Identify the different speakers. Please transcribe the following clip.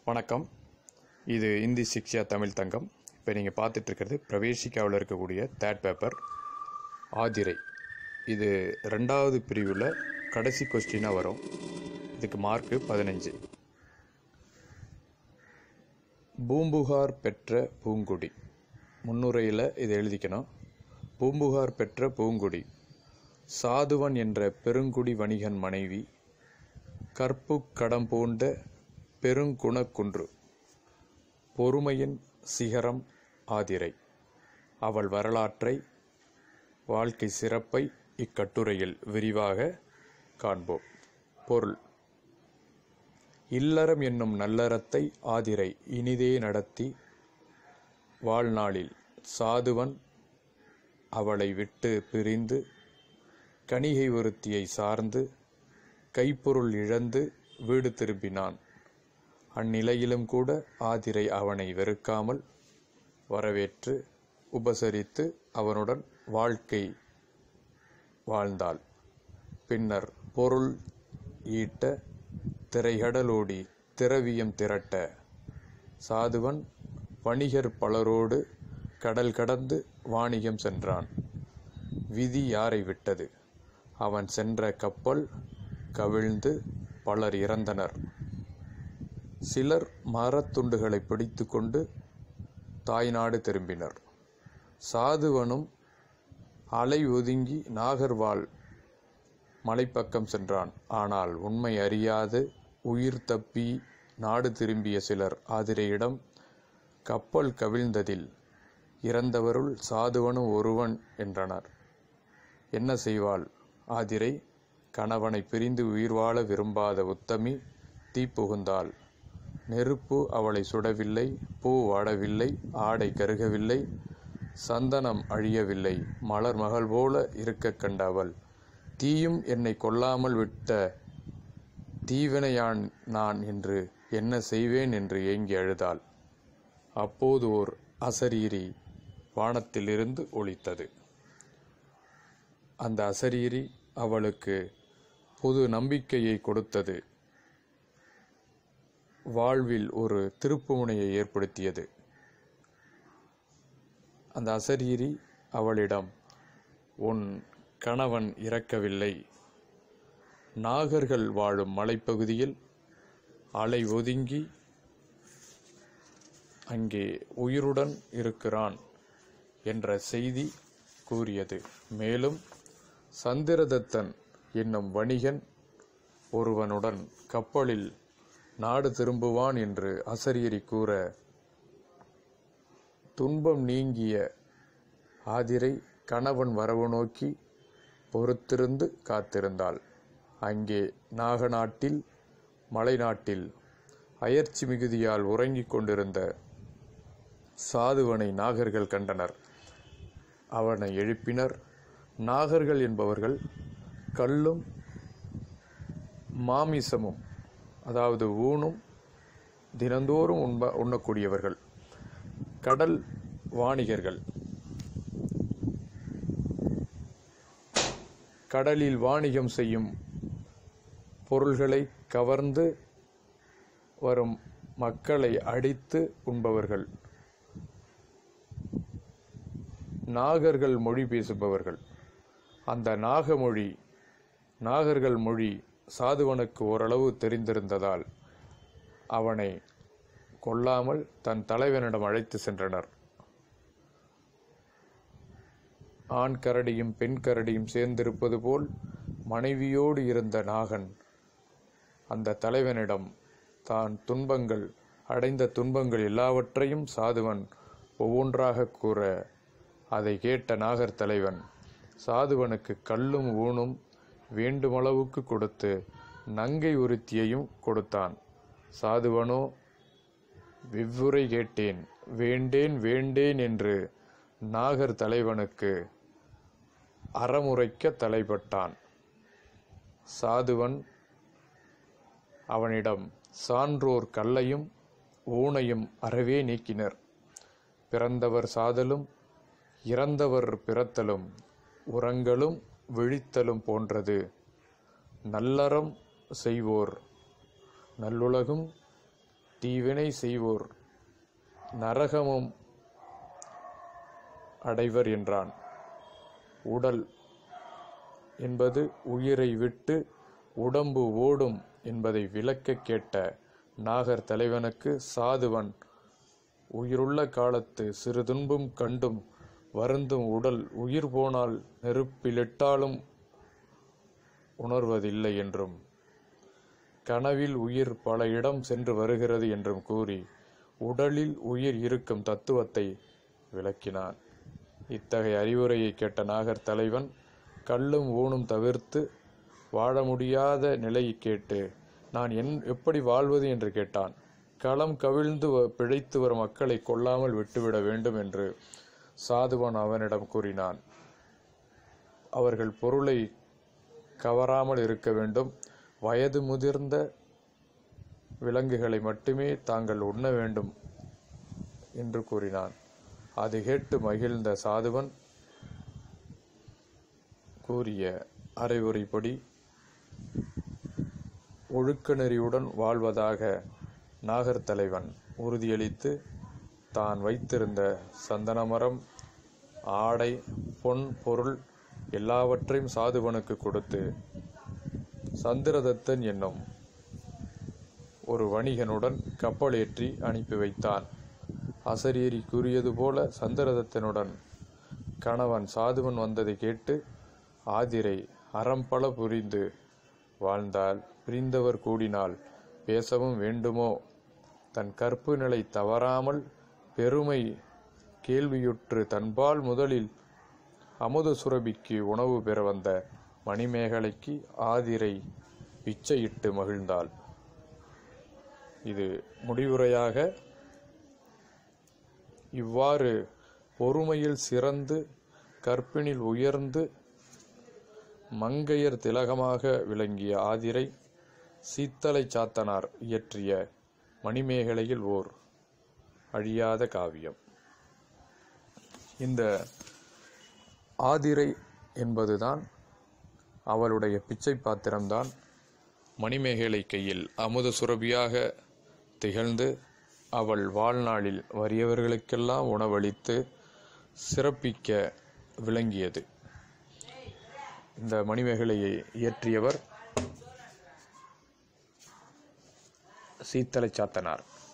Speaker 1: வணக்கம் இது இந்தி சிக்ஷா தமிழ் தங்கம் இப்போ நீங்கள் பார்த்துட்டு இருக்கிறது பிரவேசிக்காவில் இருக்கக்கூடிய தேர்ட் பேப்பர் ஆதிரை இது ரெண்டாவது பிரிவில் கடைசி கொஸ்டினாக வரும் இதுக்கு மார்க்கு பதினஞ்சு பூம்புகார் பெற்ற பூங்குடி முன்னுரையில் இதை எழுதிக்கணும் பூம்புகார் பெற்ற பூங்குடி சாதுவன் என்ற பெருங்குடி வணிகன் மனைவி கற்பு கடம் பூண்ட பெருங்குணக்குன்று பொறுமையின் சிகரம் ஆதிரை அவள் வரலாற்றை வாழ்க்கை சிறப்பை இக்கட்டுரையில் விரிவாக காண்போம் பொருள் இல்லறம் என்னும் நல்லறத்தை ஆதிரை இனிதே நடத்தி வாழ்நாளில் சாதுவன் அவளை விட்டு பிரிந்து கணிகை ஒருத்தியை சார்ந்து கைப்பொருள் இழந்து வீடு திரும்பினான் அந்நிலையிலும் கூட ஆதிரை அவனை வெறுக்காமல் வரவேற்று உபசரித்து அவனுடன் வாழ்க்கை வாழ்ந்தாள் பின்னர் பொருள் ஈட்ட திரைகடலோடி திரவியம் திரட்ட சாதுவன் வணிகர் பலரோடு கடல் கடந்து வாணிகம் சென்றான் விதி யாரை விட்டது அவன் சென்ற கப்பல் கவிழ்ந்து பலர் இறந்தனர் சிலர் மரத்துண்டுகளை பிடித்து கொண்டு தாய்நாடு திரும்பினர் சாதுவனும் அலை ஒதுங்கி நாகர்வாள் மலைப்பக்கம் சென்றான் ஆனால் உண்மை அறியாது உயிர் தப்பி நாடு திரும்பிய சிலர் ஆதிரையிடம் கப்பல் கவிழ்ந்ததில் இறந்தவருள் சாதுவனும் ஒருவன் என்றனர் என்ன செய்வாள் ஆதிரை கணவனை பிரிந்து உயிர் வாழ விரும்பாத உத்தமி தீப்புகுந்தாள் நெருப்பு அவளை சுடவில்லை பூ வாடவில்லை ஆடை கருகவில்லை சந்தனம் அழியவில்லை மலர் மகள் போல இருக்க கண்ட அவள் தீயும் என்னை கொல்லாமல் விட்ட தீவினையான் நான் என்று என்ன செய்வேன் என்று ஏங்கி அழுதாள் அப்போது ஓர் அசரீரி வானத்திலிருந்து ஒளித்தது அந்த அசரீரி அவளுக்கு புது நம்பிக்கையை கொடுத்தது வாழ்வில் ஒரு திருப்புமுனையை ஏற்படுத்தியது அந்த அசரீரி அவளிடம் உன் கணவன் இறக்கவில்லை நாகர்கள் வாழும் மலைப்பகுதியில் அலை ஒதுங்கி அங்கே உயிருடன் இருக்கிறான் என்ற செய்தி கூறியது மேலும் சந்திரதத்தன் என்னும் வணிகன் ஒருவனுடன் கப்பலில் நாடு திரும்புவான் என்று அசரீரி கூற துன்பம் நீங்கிய ஆதிரை கணவன் வரவு நோக்கி பொறுத்திருந்து காத்திருந்தாள் அங்கே நாகநாட்டில் மலைநாட்டில் அயர்ச்சி மிகுதியால் உறங்கிக் கொண்டிருந்த சாதுவனை நாகர்கள் கண்டனர் அவனை எழுப்பினர் நாகர்கள் என்பவர்கள் கல்லும் மாமிசமும் அதாவது ஊனும் தினந்தோறும் உண்ப உண்ணக்கூடியவர்கள் கடல் வாணிகர்கள் கடலில் வாணிகம் செய்யும் பொருள்களை கவர்ந்து வரும் மக்களை அடித்து உண்பவர்கள் நாகர்கள் மொழி பேசுபவர்கள் அந்த நாகமொழி நாகர்கள் மொழி சாதுவனுக்கு ஓரளவு தெரிந்திருந்ததால் அவனை கொல்லாமல் தன் தலைவனிடம் அழைத்து சென்றனர் ஆண் கரடியும் பெண் கரடியும் சேர்ந்திருப்பது போல் மனைவியோடு இருந்த நாகன் அந்த தலைவனிடம் தான் துன்பங்கள் அடைந்த துன்பங்கள் எல்லாவற்றையும் சாதுவன் ஒவ்வொன்றாக கூற அதை கேட்ட நாகர் தலைவன் சாதுவனுக்கு கல்லும் ஊனும் வேண்டுமளவுக்கு கொடுத்து நங்கை உறுத்தியையும் கொடுத்தான் சாதுவனோ வெவ்வுரை கேட்டேன் வேண்டேன் வேண்டேன் என்று நாகர் தலைவனுக்கு அறமுறைக்க தலைப்பட்டான் சாதுவன் அவனிடம் சான்றோர் கல்லையும் ஊனையும் அறவே நீக்கினர் பிறந்தவர் சாதலும் இறந்தவர் பிறத்தலும் உரங்களும் விழித்தலும் போன்றது நல்லறம் செய்வோர் நல்லுலகும் தீவினை செய்வோர் நரகமும் அடைவர் என்றான் உடல் என்பது உயிரை விட்டு உடம்பு ஓடும் என்பதை விளக்கக் கேட்ட நாகர் தலைவனுக்கு சாதுவன் உயிருள்ள காலத்து சிறு துன்பம் கண்டும் வருந்தும் உடல் உயிர் போனால் நெருப்பிலிட்டாலும் உணர்வதில்லை என்றும் கனவில் உயிர் பல இடம் சென்று வருகிறது என்றும் கூறி உடலில் உயிர் இருக்கும் தத்துவத்தை விளக்கினான் இத்தகைய அறிவுரையை கேட்ட நாகர் தலைவன் கள்ளும் ஊனும் தவிர்த்து வாழ முடியாத நிலையை கேட்டு நான் என் எப்படி வாழ்வது என்று கேட்டான் களம் கவிழ்ந்து வ- பிழைத்து வரும் மக்களை கொல்லாமல் விட்டுவிட வேண்டும் என்று சாதுவன் அவனிடம் கூறினான் அவர்கள் பொருளை கவராமல் இருக்க வேண்டும் வயது முதிர்ந்த விலங்குகளை மட்டுமே தாங்கள் உண்ண வேண்டும் என்று கூறினான் அது கேட்டு மகிழ்ந்த சாதுவன் கூறிய அறிவுரைப்படி ஒழுக்க நெறியுடன் வாழ்வதாக நாகர் தலைவன் உறுதியளித்து தான் வைத்திருந்த சந்தனமரம் ஆடை பொன் பொருள் எல்லாவற்றையும் சாதுவனுக்கு கொடுத்து சந்திரதத்தன் என்னும் ஒரு வணிகனுடன் கப்பலேற்றி அனுப்பி வைத்தான் அசரீரி கூறியது போல சந்திரதத்தனுடன் கணவன் சாதுவன் வந்ததை கேட்டு ஆதிரை அறம்பல புரிந்து வாழ்ந்தால் பிரிந்தவர் கூடினால் பேசவும் வேண்டுமோ தன் கற்பு நிலை தவறாமல் பெருமை கேள்வியுற்று தன்பால் முதலில் அமுத சுரபிக்கு உணவு பெற வந்த மணிமேகலைக்கு ஆதிரை பிச்சையிட்டு மகிழ்ந்தாள் இது முடிவுரையாக இவ்வாறு பொறுமையில் சிறந்து கற்பினில் உயர்ந்து மங்கையர் திலகமாக விளங்கிய ஆதிரை சீத்தலை சாத்தனார் இயற்றிய மணிமேகலையில் ஓர் அழியாத காவியம் இந்த ஆதிரை என்பதுதான் அவளுடைய பிச்சை பாத்திரம்தான் மணிமேகலை கையில் அமுத சுரபியாக திகழ்ந்து அவள் வாழ்நாளில் வறியவர்களுக்கெல்லாம் உணவளித்து சிறப்பிக்க விளங்கியது இந்த மணிமேகலையை இயற்றியவர் சீத்தலை சாத்தனார்